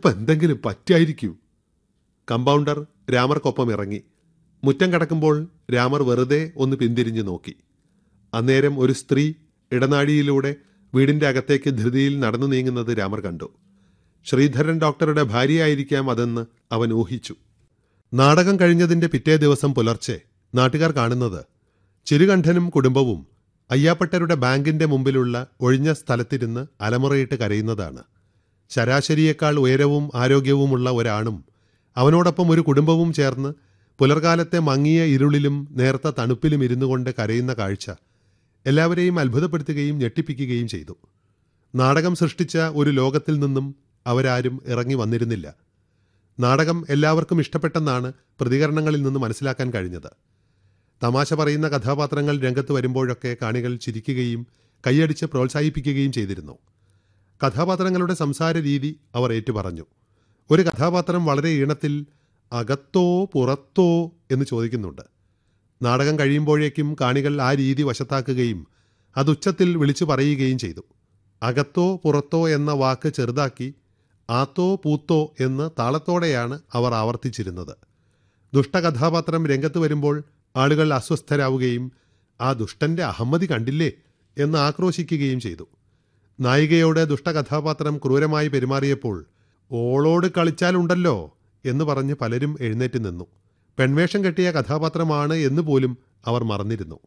ചിലപ്പോൾ എന്തെങ്കിലും പറ്റായിരിക്കും കമ്പൗണ്ടർ രാമർക്കൊപ്പം ഇറങ്ങി മുറ്റം കടക്കുമ്പോൾ രാമർ വെറുതെ ഒന്ന് പിന്തിരിഞ്ഞു നോക്കി അന്നേരം ഒരു സ്ത്രീ ഇടനാഴിയിലൂടെ വീടിന്റെ അകത്തേക്ക് ധൃതിയിൽ നടന്നു നീങ്ങുന്നത് രാമർ കണ്ടു ശ്രീധരൻ ഡോക്ടറുടെ ഭാര്യയായിരിക്കാം അതെന്ന് അവൻ ഊഹിച്ചു നാടകം കഴിഞ്ഞതിന്റെ പിറ്റേ ദിവസം പുലർച്ചെ നാട്ടുകാർ കാണുന്നത് ചിരുകണ്ഠനും കുടുംബവും അയ്യാപ്പട്ടരുടെ ബാങ്കിന്റെ മുമ്പിലുള്ള ഒഴിഞ്ഞ സ്ഥലത്തിരുന്ന് അലമുറയിട്ട് കരയുന്നതാണ് ശരാശരിയേക്കാൾ ഉയരവും ആരോഗ്യവുമുള്ള ഒരാണും അവനോടൊപ്പം ഒരു കുടുംബവും ചേർന്ന് പുലർകാലത്തെ മങ്ങിയ ഇരുളിലും നേർത്ത തണുപ്പിലും ഇരുന്നു കൊണ്ട് കരയുന്ന കാഴ്ച എല്ലാവരെയും അത്ഭുതപ്പെടുത്തുകയും ഞെട്ടിപ്പിക്കുകയും ചെയ്തു നാടകം സൃഷ്ടിച്ച ഒരു ലോകത്തിൽ നിന്നും അവരാരും ഇറങ്ങി വന്നിരുന്നില്ല നാടകം എല്ലാവർക്കും ഇഷ്ടപ്പെട്ടെന്നാണ് പ്രതികരണങ്ങളിൽ നിന്ന് മനസ്സിലാക്കാൻ കഴിഞ്ഞത് തമാശ പറയുന്ന കഥാപാത്രങ്ങൾ രംഗത്ത് വരുമ്പോഴൊക്കെ കാണികൾ ചിരിക്കുകയും കൈയടിച്ച് പ്രോത്സാഹിപ്പിക്കുകയും ചെയ്തിരുന്നു കഥാപാത്രങ്ങളുടെ സംസാര രീതി അവർ ഏറ്റുപറഞ്ഞു ഒരു കഥാപാത്രം വളരെ ഈണത്തിൽ അകത്തോ പുറത്തോ എന്ന് ചോദിക്കുന്നുണ്ട് നാടകം കഴിയുമ്പോഴേക്കും കാണികൾ ആ രീതി വശത്താക്കുകയും അത് ഉച്ചത്തിൽ വിളിച്ചു പറയുകയും ചെയ്തു അകത്തോ പുറത്തോ എന്ന വാക്ക് ചെറുതാക്കി ആത്തോ പൂത്തോ എന്ന് താളത്തോടെയാണ് അവർ ആവർത്തിച്ചിരുന്നത് ദുഷ്ടകഥാപാത്രം രംഗത്ത് വരുമ്പോൾ ആളുകൾ അസ്വസ്ഥരാവുകയും ആ ദുഷ്ടന്റെ അഹമ്മതി കണ്ടില്ലേ എന്ന് ആക്രോശിക്കുകയും ചെയ്തു നായികയോട് ദുഷ്ടകഥാപാത്രം ക്രൂരമായി പെരുമാറിയപ്പോൾ ഓളോട് കളിച്ചാലുണ്ടല്ലോ എന്ന് പറഞ്ഞ് പലരും എഴുന്നേറ്റ് നിന്നു പെൺവേഷം കെട്ടിയ കഥാപാത്രമാണ് എന്ന് പോലും അവർ മറന്നിരുന്നു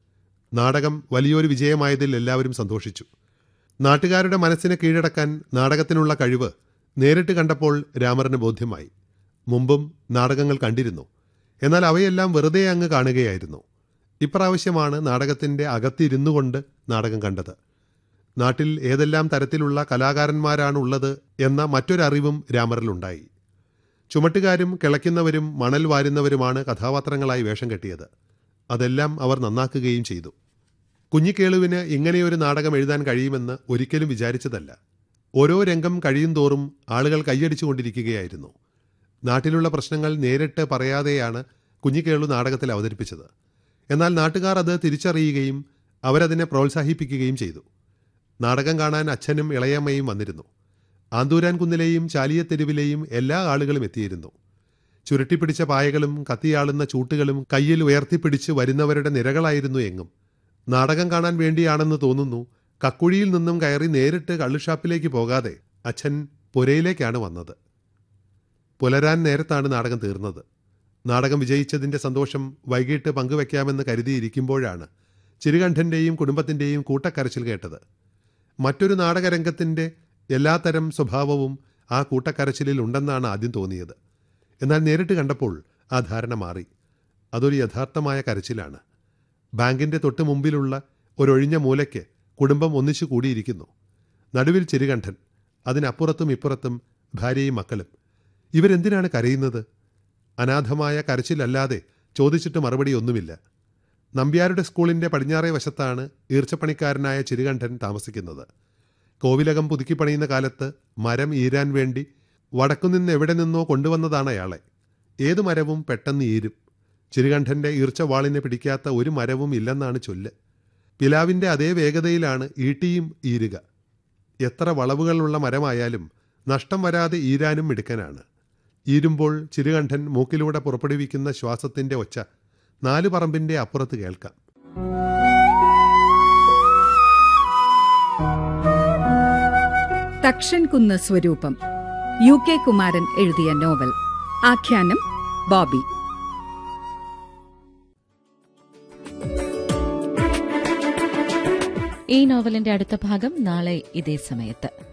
നാടകം വലിയൊരു വിജയമായതിൽ എല്ലാവരും സന്തോഷിച്ചു നാട്ടുകാരുടെ മനസ്സിനെ കീഴടക്കാൻ നാടകത്തിനുള്ള കഴിവ് നേരിട്ട് കണ്ടപ്പോൾ രാമറിന് ബോധ്യമായി മുമ്പും നാടകങ്ങൾ കണ്ടിരുന്നു എന്നാൽ അവയെല്ലാം വെറുതെ അങ്ങ് കാണുകയായിരുന്നു ഇപ്രാവശ്യമാണ് നാടകത്തിന്റെ അകത്തിരുന്നു കൊണ്ട് നാടകം കണ്ടത് നാട്ടിൽ ഏതെല്ലാം തരത്തിലുള്ള കലാകാരന്മാരാണുള്ളത് എന്ന മറ്റൊരറിവും രാമറിലുണ്ടായി ചുമട്ടുകാരും കിളയ്ക്കുന്നവരും മണൽ വാരുന്നവരുമാണ് കഥാപാത്രങ്ങളായി വേഷം കെട്ടിയത് അതെല്ലാം അവർ നന്നാക്കുകയും ചെയ്തു കുഞ്ഞിക്കേളുവിന് ഇങ്ങനെയൊരു നാടകം എഴുതാൻ കഴിയുമെന്ന് ഒരിക്കലും വിചാരിച്ചതല്ല ഓരോ രംഗം കഴിയുന്തോറും ആളുകൾ കൈയടിച്ചുകൊണ്ടിരിക്കുകയായിരുന്നു നാട്ടിലുള്ള പ്രശ്നങ്ങൾ നേരിട്ട് പറയാതെയാണ് കുഞ്ഞിക്കേളു നാടകത്തിൽ അവതരിപ്പിച്ചത് എന്നാൽ നാട്ടുകാർ അത് തിരിച്ചറിയുകയും അവരതിനെ പ്രോത്സാഹിപ്പിക്കുകയും ചെയ്തു നാടകം കാണാൻ അച്ഛനും ഇളയമ്മയും വന്നിരുന്നു ആന്തൂരാൻ കുന്നിലെയും ചാലിയത്തെരുവിലെയും എല്ലാ ആളുകളും എത്തിയിരുന്നു ചുരുട്ടിപ്പിടിച്ച പായകളും കത്തിയാളുന്ന ചൂട്ടുകളും കയ്യിൽ ഉയർത്തിപ്പിടിച്ച് വരുന്നവരുടെ നിരകളായിരുന്നു എങ്ങും നാടകം കാണാൻ വേണ്ടിയാണെന്ന് തോന്നുന്നു കക്കുഴിയിൽ നിന്നും കയറി നേരിട്ട് കള്ളുഷാപ്പിലേക്ക് പോകാതെ അച്ഛൻ പുരയിലേക്കാണ് വന്നത് പുലരാൻ നേരത്താണ് നാടകം തീർന്നത് നാടകം വിജയിച്ചതിന്റെ സന്തോഷം വൈകിട്ട് പങ്കുവെക്കാമെന്ന് കരുതിയിരിക്കുമ്പോഴാണ് ചിരുകണ്ഠന്റെയും കുടുംബത്തിന്റെയും കൂട്ടക്കരച്ചിൽ കേട്ടത് മറ്റൊരു നാടകരംഗത്തിന്റെ എല്ലാത്തരം സ്വഭാവവും ആ കൂട്ടക്കരച്ചിലിൽ ഉണ്ടെന്നാണ് ആദ്യം തോന്നിയത് എന്നാൽ നേരിട്ട് കണ്ടപ്പോൾ ആ ധാരണ മാറി അതൊരു യഥാർത്ഥമായ കരച്ചിലാണ് ബാങ്കിന്റെ തൊട്ട് മുമ്പിലുള്ള ഒരൊഴിഞ്ഞ മൂലയ്ക്ക് കുടുംബം ഒന്നിച്ചു കൂടിയിരിക്കുന്നു നടുവിൽ ചിരുകണ്ഠൻ അതിനപ്പുറത്തും ഇപ്പുറത്തും ഭാര്യയും മക്കളും ഇവരെന്തിനാണ് കരയുന്നത് അനാഥമായ കരച്ചിലല്ലാതെ ചോദിച്ചിട്ട് മറുപടി ഒന്നുമില്ല നമ്പ്യാരുടെ സ്കൂളിന്റെ പടിഞ്ഞാറേ വശത്താണ് ഈർച്ചപ്പണിക്കാരനായ ചിരുകണ്ഠൻ താമസിക്കുന്നത് കോവിലകം പുതുക്കി പണിയുന്ന കാലത്ത് മരം ഈരാൻ വേണ്ടി വടക്കുനിന്ന് എവിടെ നിന്നോ കൊണ്ടുവന്നതാണ് അയാളെ ഏതു മരവും പെട്ടെന്ന് ഈരും ചിരുകണ്ഠന്റെ ഈർച്ചവാളിനെ പിടിക്കാത്ത ഒരു മരവും ഇല്ലെന്നാണ് ചൊല്ല് പിലാവിന്റെ അതേ വേഗതയിലാണ് ഈട്ടിയും ഈരുക എത്ര വളവുകളുള്ള മരമായാലും നഷ്ടം വരാതെ ഈരാനും മിടുക്കനാണ് ഈരുമ്പോൾ ചിരുകണ്ഠൻ മൂക്കിലൂടെ പുറപ്പെടുവിക്കുന്ന ശ്വാസത്തിന്റെ ഒച്ച നാല് പറമ്പിന്റെ അപ്പുറത്ത് കേൾക്കാം തക്ഷൻകുന്ന് സ്വരൂപം യു കെ കുമാരൻ എഴുതിയ നോവൽ ആഖ്യാനം ബോബി ഈ നോവലിന്റെ അടുത്ത ഭാഗം നാളെ ഇതേ സമയത്ത്